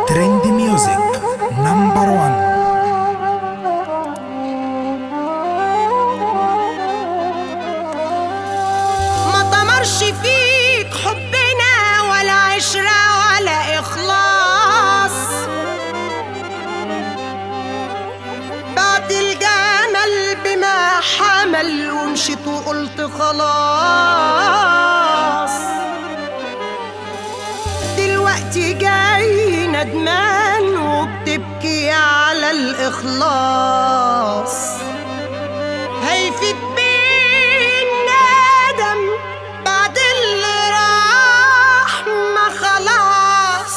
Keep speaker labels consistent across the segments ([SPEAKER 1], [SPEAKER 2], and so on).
[SPEAKER 1] ترند ميوزك نمبر 1
[SPEAKER 2] ما طمرش فيك حبنا ولا عشرة ولا إخلاص بعد الجمل بما حمل ومشيت وقلت خلاص دلوقتي جاي ندمان وبتبكي على الإخلاص هيفيد بيه الندم بعد اللي راح ما خلاص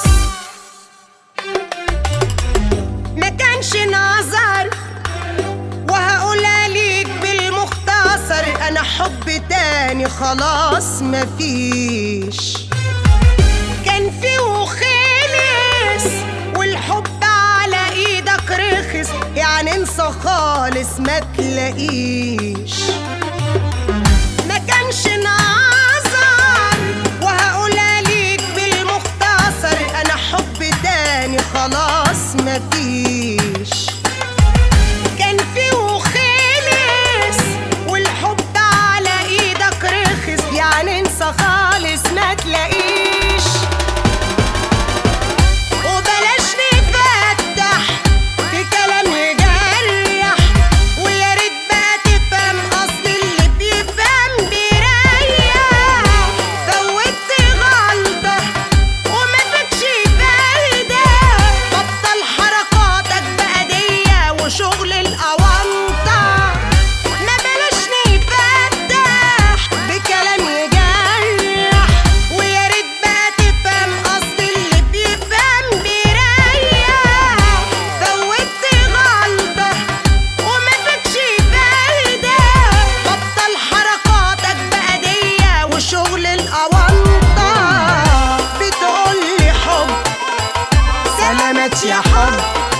[SPEAKER 2] ما كانش نظر وهقولها ليك بالمختصر انا حب تاني خلاص مفيش كان في وخلص والحب على ايدك رخص يعني انسى خالص ما تلاقيش ما كانش نظر وهقولها ليك بالمختصر انا حب تاني خلاص مفيش كان في وخلص والحب على ايدك رخص يعني انسى خالص ما تلاقيش وبلاش نفتح في كلام يجرح ويا ريت بقى تفهم اصل اللي بيفهم بيريح فوتت غلطه وما فيكش فايده بطل حركاتك بقى دي وشغل الاونطه ما بلاش نفتح بكلام يجرح ويا ريت بقى تفهم اصل اللي بيفهم بيريح فوتت غلطه وما فيكش فايده بطل حركاتك بقى دي وشغل الاونطه بتقولي حب سلامات يا حب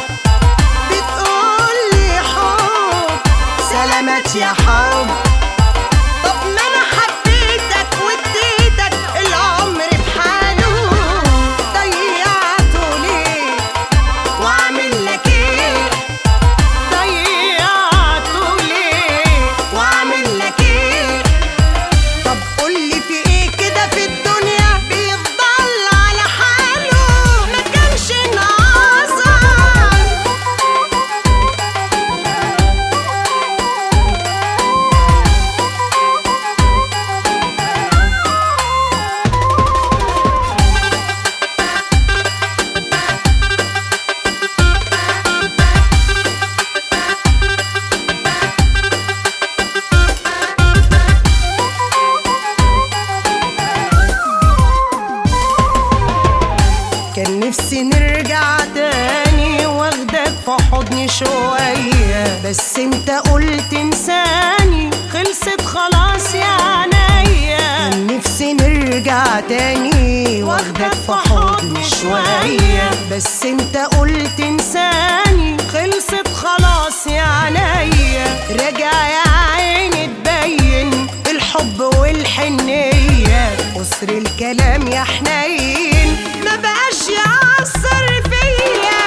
[SPEAKER 2] بتقولي حب سلامات يا حب طب ما انا حبيتك واديتك العمر بحاله ضيعته ليه واعمل لك ايه ضيعته ليه واعمل لك ايه طب قولي في ايه كده في الدنيا بيفضل على حاله ما كانش ناظر كان نفسي نرجع تاني واخدك في حضني شوية بس انت قلت انساني خلصت خلاص يا عينيا كان نفسي نرجع تاني واخدك في حضني شوية بس انت قلت انساني خلصت خلاص يا عينيا راجع يا عيني تبين الحب والحنية قصر الكلام يا حنين ما بقاش يأثر فيا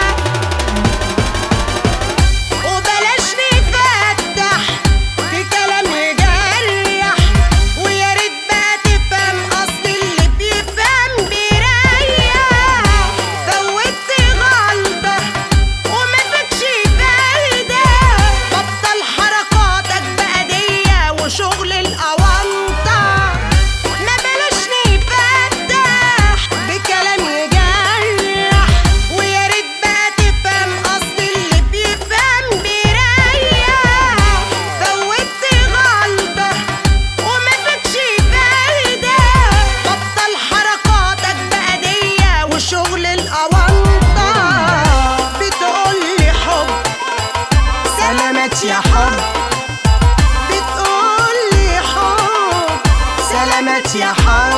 [SPEAKER 2] وبلاش نفتح في كلام يجرح ويا ريت بقى تفهم اصل اللي بيفهم بيريح فوتت غلطه وما فيكش فايده بطل حركاتك بقى دي وشغل الاونطه ما بلاش نفتح بكلام يجرح ويا ريت بقى تفهم اصل اللي بيفهم بيريح فوتت غلطه وما فيكش فايده بطل حركاتك بقى دي وشغل الاونطه بتقولي حب سلامات يا حب بتقولي حب سلامات يا حب